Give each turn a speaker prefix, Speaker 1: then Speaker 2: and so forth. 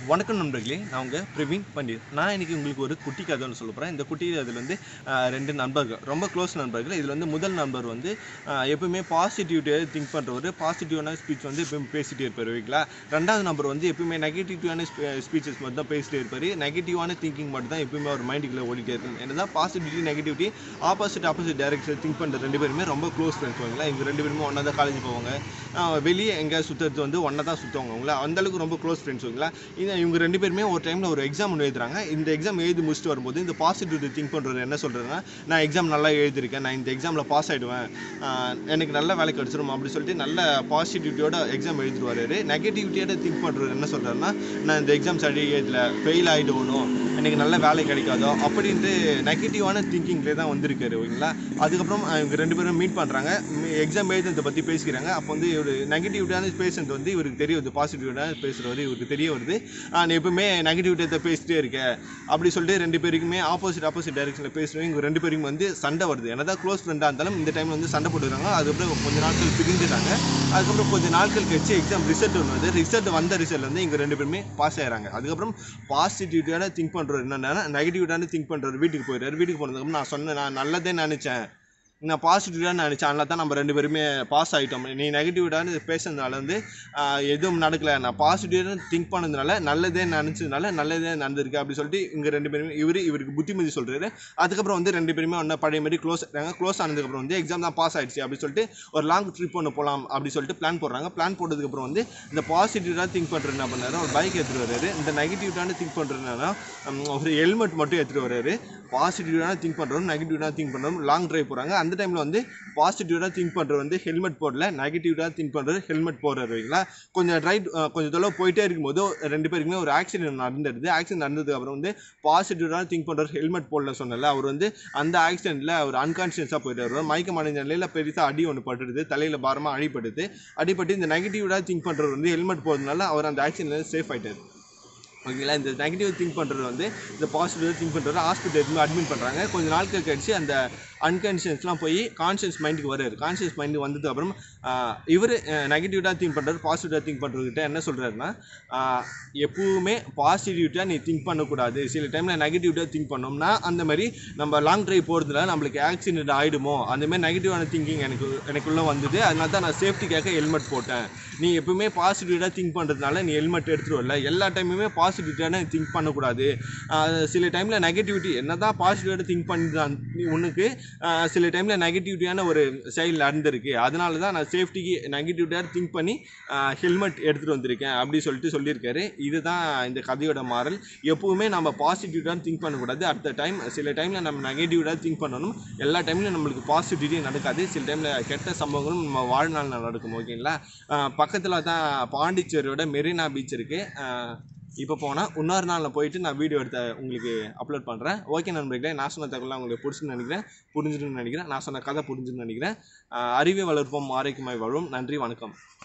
Speaker 1: வணக்கம் நண்பர்களே நான் உங்கள் பிரவீன் பண்டிட் நான் இன்னைக்கு உங்களுக்கு ஒரு குட்டி கதை ஒன்று சொல்ல போகிறேன் இந்த குட்டி அதில் வந்து ஆஹ், ரெண்டு நண்பர்கள் ரொம்ப க்ளோஸ் நண்பர்கள் இதில் வந்து முதல் நண்பர் வந்து ஆஹ், எப்பவுமே பாசிட்டிவிட்டியாக திங்க் பண்ணுறவர் பாசிட்டிவான ஸ்பீச் வந்து எப்பவுமே பேசிட்டே இருப்பார் ஓகேங்களா ரெண்டாவது நம்பர் வந்து எப்பவுமே நெகட்டிவான ஸ்பீச்சஸ் மட்டும் தான் பேசிட்டே இருப்பார் நெகட்டிவான திங்கிங் மட்டும் தான் எப்பவுமே அவர் மைண்டுக்குள்ளே ஓடிட்டே இருக்கும் என்னதான் positivity negativity opposite opposite direction think பண்ணுற ரெண்டு பேருமே ரொம்ப க்ளோஸ் ஃப்ரெண்ட்ஸ் ஓகேங்களா இவங்க ரெண்டு பேருமே ஒன்றா தான் காலேஜ் போவாங்க ஆஹ், வெளியே எங்கே சுற்றுறது வந்து ஒன்றா தான் சுற்றுவாங்க அவங்களா அந்தளவுக்கு ரொம்ப க்ளோஸ் ஃப்ரெண்ட்ஸ் ஓகேங்களா இந்த இவங்க ரெண்டு பேருமே ஒரு டைமில் ஒரு எக்ஸாம் ஒன்று எழுதுறாங்க இந்த எக்ஸாம் எழுதி முடிச்சுட்டு வரும்போது இந்த பாசிட்டிவ் திங்க் பண்ணுறது என்ன சொல்கிறதுனா நான் எக்ஸாம் நல்லா எழுதியிருக்கேன் நான் இந்த எக்ஸாமில் பாஸ் ஆகிடுவேன் எனக்கு நல்ல வேலை கிடச்சிரும் அப்படி சொல்லிட்டு நல்ல பாசிட்டிவிட்டியோட எக்ஸாம் எழுதிட்டு நெகட்டிவிட்டியோட திங்க் பண்ணுறது என்ன சொல்கிறாருன்னா நான் இந்த எக்ஸாம் சரி எழுதல ஃபெயில் ஆகிடுவணும் எனக்கு நல்ல வேலை கிடைக்காதோ அப்படின்ட்டு நெகட்டிவான திங்கிங்லேயே தான் வந்திருக்காரு ஓகேங்களா அதுக்கப்புறம் அஹ், இவங்க ரெண்டு பேரும் மீட் பண்ணுறாங்க எக்ஸாம் எழுதுறதை பற்றி பேசிக்கிறாங்க அப்போ வந்து இவர் நெகட்டிவிட்டான பேஷண்ட் வந்து இவருக்கு தெரிய வருது பாசிட்டிவிட்டான பேசுகிறவர் இவருக்கு தெரிய வருது ஆஹ் நீ எப்பவுமே நெகட்டிவிட்டத்தை பேசிட்டே இருக்க அப்படி சொல்லிட்டு ரெண்டு பேருக்குமே ஆப்போசிட் ஆப்போசிட் டைரக்ஷனில் பேசுகிறவங்க இவங்க ரெண்டு பேருக்கும் வந்து சண்டை வருது என்னதான் க்ளோஸ் ஃப்ரெண்டாக இருந்தாலும் இந்த டைமில் வந்து சண்டை போட்டுக்கிறாங்க அதுக்கப்புறம் கொஞ்ச நாட்கள் பிரிஞ்சுட்டாங்க அதுக்கப்புறம் கொஞ்ச நாட்கள் கழிச்சு எக்ஸாம் ரிசல்ட் ஒன்று வந்து ரிசல்ட் வந்த ரிசல்ட் வந்து இவங்க ரெண்டு பேருமே பாஸ் ஆகிறாங்க அதுக்கப்புறம் பாசிட்டிவிட்டியான திங்க் பண்ணுறது என்னென்னா நெகட்டிவிட்டான திங்க் பண்ணுறது வீட்டுக்கு போயிடுறாரு வீட்டுக்கு போனதுக்கப்புறம் நான் சொன்னேன் நான் நல்லதே நினச்சேன் நான் பாசிட்டிவாக நினச்சேன் அதனால தான் நம்ம ரெண்டு பேருமே பாஸ் ஆகிட்டோம் நீ நெகட்டிவிட்டான பேசுனதுனால வந்து ஆஹ், எதுவும் நடக்கல நான் பாசிட்டிவாக திங்க் பண்ணதுனால நல்லதே நினச்சதுனால நல்லதே நடந்திருக்கு அப்படி சொல்லிட்டு இவங்க ரெண்டு பேருமே இவர் இவருக்கு புத்திமதி சொல்கிறாரு அதுக்கப்புறம் வந்து ரெண்டு பேருமே ஒன்றா பழைய மாதிரி க்ளோஸ் ஆகிறாங்க க்ளோஸ் ஆனதுக்கப்புறம் வந்து எக்ஸாம் தான் பாஸ் ஆயிடுச்சு அப்படி சொல்லிட்டு ஒரு லாங் ட்ரிப் ஒன்று போகலாம் அப்படி சொல்லிட்டு பிளான் போடுறாங்க பிளான் போட்டதுக்கப்புறம் வந்து இந்த பாசிட்டிவாக திங்க் பண்ணுறது என்ன பண்ணாரு ஒரு பைக் எடுத்துகிட்டு வர்றாரு இந்த நெகட்டிவான திங்க் பண்ணுறதுனா ஒரு ஹெல்மெட் மட்டும் எடுத்துகிட்டு வர்றாரு பாசிட்டிவான திங்க் பண்ணுறோம் நெகட்டிவாக திங்க் பண்ணுறோம் லாங் டிரைவ் போகிறாங்க அந்த டைமில் வந்து பாசிட்டிவாக திங்க் பண்ணுறது வந்து ஹெல்மெட் போடல நெகட்டிவாக திங்க் பண்ணுறது ஹெல்மெட் போடுறாரு வைங்களா கொஞ்சம் ரைட் கொஞ்சம் தொலைவு போயிட்டே இருக்கும்போது ரெண்டு பேருக்குமே ஒரு ஆக்சிடென்ட் நடந்துடுது ஆக்சிடென்ட் நடந்ததுக்கு அப்புறம் வந்து பாசிட்டிவாக திங்க் பண்ணுறது ஹெல்மெட் போடல சொன்னல அவர் வந்து அந்த ஆக்சிடென்ட்டில் அவர் அன்கான்ஷியஸாக போயிட்டார் மயக்கம் அடைஞ்ச நிலையில் பெருசாக அடி ஒன்று பட்டுடுது தலையில் பாரமாக அடிபடுது அடிபட்டு இந்த நெகட்டிவாக திங்க் பண்ணுறது வந்து ஹெல்மெட் போடுறதுனால அவர் அந்த ஆக்சிடென்ட்ல சேஃப் ஆயிட்டார் ஓகேங்களா இந்த நெகட்டிவ் திங்க் பண்ணுறது வந்து இந்த பாசிட்டிவ் திங்க் பண்ணுறது ஹாஸ்பிட்டல் எதுவுமே அட்மிட் பண்ணுறாங்க கொஞ்ச நாட்கள் கழிச்சு அந்த அன்கான்ஷியஸ்லாம் போய் கான்ஷியஸ் மைண்டுக்கு வராரு கான்ஷியஸ் மைண்டு வந்ததுக்கு அப்புறம் இவர் நெகட்டிவாக திங்க் பண்ணுறது பாசிட்டிவாக திங்க் பண்ணுறதுக்கிட்ட என்ன சொல்கிறாருன்னா எப்பவுமே பாசிட்டிவிட்டாக நீ திங்க் பண்ணக்கூடாது சில டைமில் நெகட்டிவிட்டாக திங்க் பண்ணோம்னா அந்த மாதிரி நம்ம லாங் டிரைவ் போகிறதுல நம்மளுக்கு ஆக்சிடென்ட் ஆகிடுமோ அந்த மாதிரி நெகட்டிவான திங்கிங் எனக்கு எனக்குள்ளே வந்தது அதனால தான் நான் சேஃப்டிக்காக ஹெல்மெட் போட்டேன் நீ எப்பவுமே பாசிட்டிவாக திங்க் பண்ணுறதுனால நீ ஹெல்மெட் எடுத்துகிட்டு வரல எல்லா டைமுமே பாசிட்டிவான திங்க் பண்ணக்கூடாது ஆஹ் சில டைமில் நெகட்டிவிட்டி என்ன தான் பாசிட்டிவாக திங்க் பண்ணிதான் நீ உனக்கு ஆஹ் சில டைமில் நெகட்டிவிட்டியான ஒரு செயல் நடந்திருக்கு அதனால தான் நான் சேஃப்டிக்கு நெகட்டிவிட்டியாக திங்க் பண்ணி ஹெல்மெட் எடுத்துகிட்டு வந்திருக்கேன் அப்படி சொல்லிட்டு சொல்லியிருக்காரு இதுதான் இந்த கதையோட மாறல் எப்பவுமே நம்ம பாசிட்டிவாக திங்க் பண்ணக்கூடாது அடுத்த டைம் சில டைமில் நம்ம நெகட்டிவாக திங்க் பண்ணணும் எல்லா டைம்லையும் நம்மளுக்கு பாசிட்டிவிட்டி நடக்காது சில டைமில் கெட்ட சம்பவங்களும் நம்ம வாழ்நாள் நடக்கும் ஓகேங்களா பக்கத்தில் தான் பாண்டிச்சேரியோட மெரினா பீச் இருக்குது இப்போ போனால் இன்னொரு நாளில் போயிட்டு நான் வீடியோ எடுத்த உங்களுக்கு அப்லோட் பண்ணுறேன் ஓகே நண்பர்களே நான் சொன்ன தகவலாம் உங்களுக்கு பிடிச்சுன்னு நினைக்கிறேன் புரிஞ்சுன்னு நினைக்கிறேன் நான் சொன்ன கதை புரிஞ்சுன்னு நினைக்கிறேன் ஆஹ் அறிவை வளர்ப்போம் ஆரோக்கியமாய் வாழும் நன்றி வணக்கம்